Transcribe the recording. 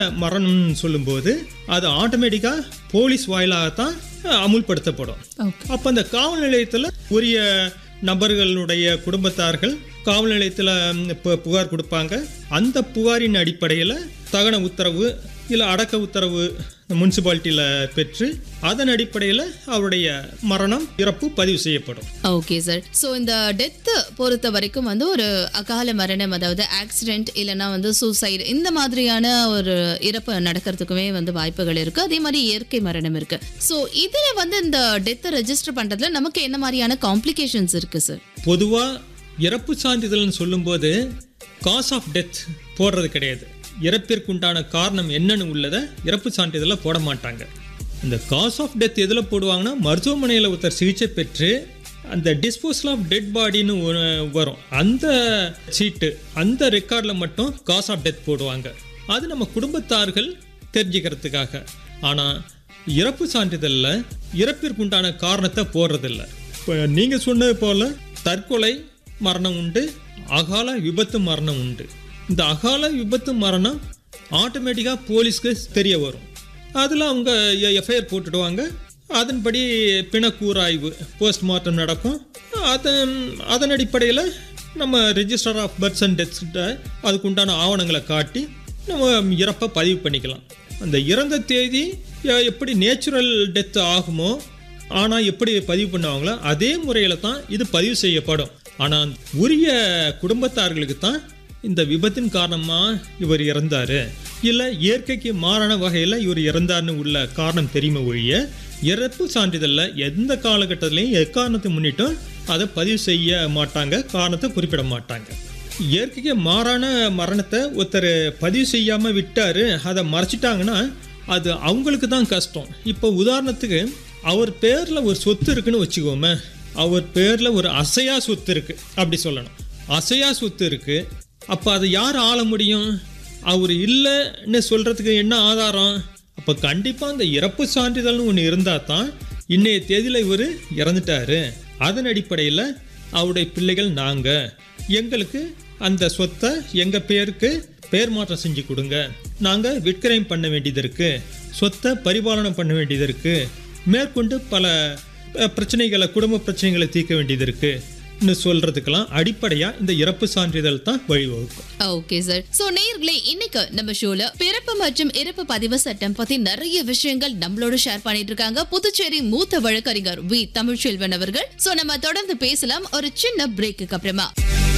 மரணம்னு சொல்லும்போது அது ஆட்டோமேட்டிக்காக போலீஸ் வாயிலாகத்தான் அமுல்படுத்தப்படும் ஓகே அப்போ அந்த காவல் நிலையத்தில் உரிய நபர்களுடைய குடும்பத்தார்கள் காவல் நிலையத்தில் இப்போ புகார் கொடுப்பாங்க அந்த புகாரின் அடிப்படையில் தகன உத்தரவு இல்லை அடக்க உத்தரவு முனிசிபாலிட்டியில் பெற்று அதன் அடிப்படையில் அவருடைய மரணம் இறப்பு பதிவு செய்யப்படும் ஓகே சார் ஸோ இந்த டெத்து பொறுத்த வரைக்கும் வந்து ஒரு அகால மரணம் அதாவது ஆக்சிடென்ட் இல்லைன்னா வந்து சூசைடு இந்த மாதிரியான ஒரு இறப்பு நடக்கிறதுக்குமே வந்து வாய்ப்புகள் இருக்கு அதே மாதிரி இயற்கை மரணம் இருக்கு ஸோ இதில் வந்து இந்த டெத்தை ரெஜிஸ்டர் பண்றதுல நமக்கு என்ன மாதிரியான காம்ப்ளிகேஷன்ஸ் இருக்கு சார் பொதுவாக இறப்பு சான்றிதழ்னு சொல்லும்போது காஸ் ஆஃப் டெத் போடுறது கிடையாது இறப்பிற்குண்டான காரணம் என்னன்னு உள்ளதை இறப்பு சான்றிதழில் போட மாட்டாங்க இந்த காஸ் ஆஃப் டெத் எதில் போடுவாங்கன்னா மருத்துவமனையில் ஒருத்தர் சிகிச்சை பெற்று அந்த டிஸ்போசல் ஆஃப் டெட் பாடின்னு ஒன்று வரும் அந்த சீட்டு அந்த ரெக்கார்டில் மட்டும் காஸ் ஆஃப் டெத் போடுவாங்க அது நம்ம குடும்பத்தார்கள் தெரிஞ்சுக்கிறதுக்காக ஆனால் இறப்பு சான்றிதழில் இறப்பிற்குண்டான காரணத்தை போடுறதில்ல இப்போ நீங்கள் சொன்னது போல் தற்கொலை மரணம் உண்டு அகால விபத்து மரணம் உண்டு இந்த அகால விபத்து மரணம் ஆட்டோமேட்டிக்காக போலீஸ்க்கு தெரிய வரும் அதில் அவங்க எஃப்ஐஆர் போட்டுடுவாங்க அதன்படி பிணக்கூறாய்வு போஸ்ட்மார்ட்டம் நடக்கும் அதன் அதன் அடிப்படையில் நம்ம ரெஜிஸ்டர் ஆஃப் பர்த்ஸ் அண்ட் டெத்ஸ்கிட்ட அதுக்குண்டான ஆவணங்களை காட்டி நம்ம இறப்பை பதிவு பண்ணிக்கலாம் அந்த இறந்த தேதி எ- எப்படி நேச்சுரல் டெத் ஆகுமோ ஆனால் எப்படி பதிவு பண்ணுவாங்களோ அதே முறையில் தான் இது பதிவு செய்யப்படும் ஆனால் உரிய குடும்பத்தார்களுக்கு தான் இந்த விபத்தின் காரணமாக இவர் இறந்தார் இல்லை இயற்கைக்கு மாறான வகையில் இவர் இறந்தார்னு உள்ள காரணம் தெரியுமே ஒழிய இறப்பு சான்றிதழில் எந்த காலகட்டத்திலையும் எக்காரணத்தை முன்னிட்டும் அதை பதிவு செய்ய மாட்டாங்க காரணத்தை குறிப்பிட மாட்டாங்க இயற்கைக்கு மாறான மரணத்தை ஒருத்தர் பதிவு செய்யாமல் விட்டார் அதை மறைச்சிட்டாங்கன்னா அது அவங்களுக்கு தான் கஷ்டம் இப்போ உதாரணத்துக்கு அவர் பேரில் ஒரு சொத்து இருக்குன்னு வச்சுக்கோமே அவர் பேரில் ஒரு அசையா சொத்து இருக்குது அப்படி சொல்லணும் அசையா சொத்து இருக்குது அப்போ அதை யார் ஆள முடியும் அவர் இல்லைன்னு சொல்கிறதுக்கு என்ன ஆதாரம் அப்போ கண்டிப்பாக அந்த இறப்பு சான்றிதழ்னு ஒன்று இருந்தால் தான் இன்னைய தேதியில் இவர் இறந்துட்டாரு அதன் அடிப்படையில் அவருடைய பிள்ளைகள் நாங்கள் எங்களுக்கு அந்த சொத்தை எங்கள் பேருக்கு பெயர் மாற்றம் செஞ்சு கொடுங்க நாங்கள் விற்கிரயம் பண்ண வேண்டியது இருக்குது சொத்தை பரிபாலனம் பண்ண வேண்டியது இருக்குது மேற்கொண்டு பல அஹ், பிரச்சனைகளை குடும்ப பிரச்சனைகளை தீர்க்க வேண்டியது இருக்குன்னு சொல்கிறதுக்கெல்லாம் அடிப்படையாக இந்த இறப்பு சான்றிதழ் தான் வழிவகுக்கும் ஓகே சார் சோ நேயர்களே இன்னைக்கு நம்ம ஷோல பிறப்பு மற்றும் இறப்பு பதிவு சட்டம் பத்தி நிறைய விஷயங்கள் நம்மளோட ஷேர் பண்ணிட்டு இருக்காங்க புதுச்சேரி மூத்த வழக்கறிஞர் வி தமிழ்ச்செல்வன் அவர்கள் சோ நம்ம தொடர்ந்து பேசலாம் ஒரு சின்ன பிரேக்குக்கு அப்புறமா